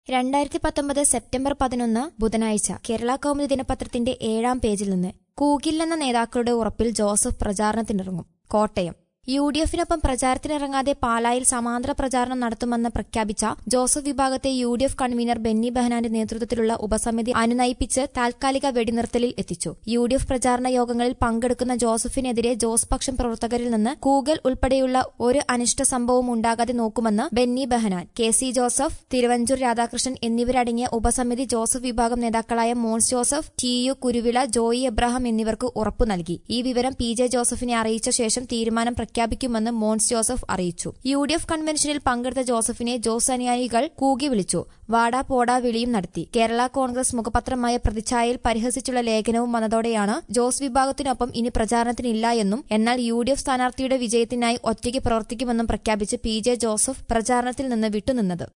രണ്ടായിരത്തി പത്തൊമ്പത് സെപ്റ്റംബർ പതിനൊന്ന് ബുധനാഴ്ച കേരള കൗമുദി ദിനപത്രത്തിന്റെ ഏഴാം പേജിൽ നിന്ന് കൂകില്ലെന്ന നേതാക്കളുടെ ഉറപ്പിൽ ജോസഫ് പ്രചാരണത്തിനിറങ്ങും കോട്ടയം യു ഡി എഫിനൊപ്പം പ്രചാരത്തിനിറങ്ങാതെ പാലായിൽ സമാന്തര പ്രചാരണം നടത്തുമെന്ന് പ്രഖ്യാപിച്ച ജോസഫ് വിഭാഗത്തെ U D F convener Benny ബെഹനാന്റെ നേതൃത്വത്തിലുള്ള ഉപസമിതി അനുനയിപ്പിച്ച് താൽക്കാലിക വെടിനിർത്തലിൽ എത്തിച്ചു യു ഡി എഫ് പ്രചാരണ യോഗങ്ങളിൽ പങ്കെടുക്കുന്ന ജോസഫിനെതിരെ ജോസ് പക്ഷം പ്രവർത്തകരിൽ നിന്ന് കൂഗൽ ഉൾപ്പെടെയുള്ള ഒരു അനിഷ്ട സംഭവവും ഉണ്ടാകാതെ നോക്കുമെന്ന് ബെന്നി ബെഹനാൻ കെ സി ജോസഫ് തിരുവഞ്ചൂർ രാധാകൃഷ്ണൻ എന്നിവരടങ്ങിയ ഉപസമിതി ജോസഫ് വിഭാഗം നേതാക്കളായ മോൻസ് ജോസഫ് ടി യു കുരുവിള ജോയി എബ്രഹാം എന്നിവർക്ക് ഉറപ്പു നൽകി ഈ വിവരം പി ജെ ജോസഫിനെ അറിയിച്ച ശേഷം തീരുമാനം പ്രഖ്യാപിക്കുമെന്ന് മോൻസ് ജോസഫ് അറിയിച്ചു യു ഡി എഫ് കൺവെൻഷനിൽ പങ്കെടുത്ത ജോസഫിനെ ജോസ് അനുയായികൾ കൂകി വിളിച്ചു വാടാ പോടാ വിളിയും നടത്തി കേരള കോൺഗ്രസ് മുഖപത്രമായ പ്രതിച്ഛായയിൽ പരിഹസിച്ചുള്ള ലേഖനവും വന്നതോടെയാണ് ജോസ് വിഭാഗത്തിനൊപ്പം ഇനി പ്രചാരണത്തിനില്ല എന്നും എന്നാൽ യു ഡി എഫ് സ്ഥാനാർത്ഥിയുടെ വിജയത്തിനായി ഒറ്റയ്ക്ക് പ്രവർത്തിക്കുമെന്നും പ്രഖ്യാപിച്ച് പി ജെ ജോസഫ് പ്രചാരണത്തിൽ നിന്ന് വിട്ടുനിന്നത്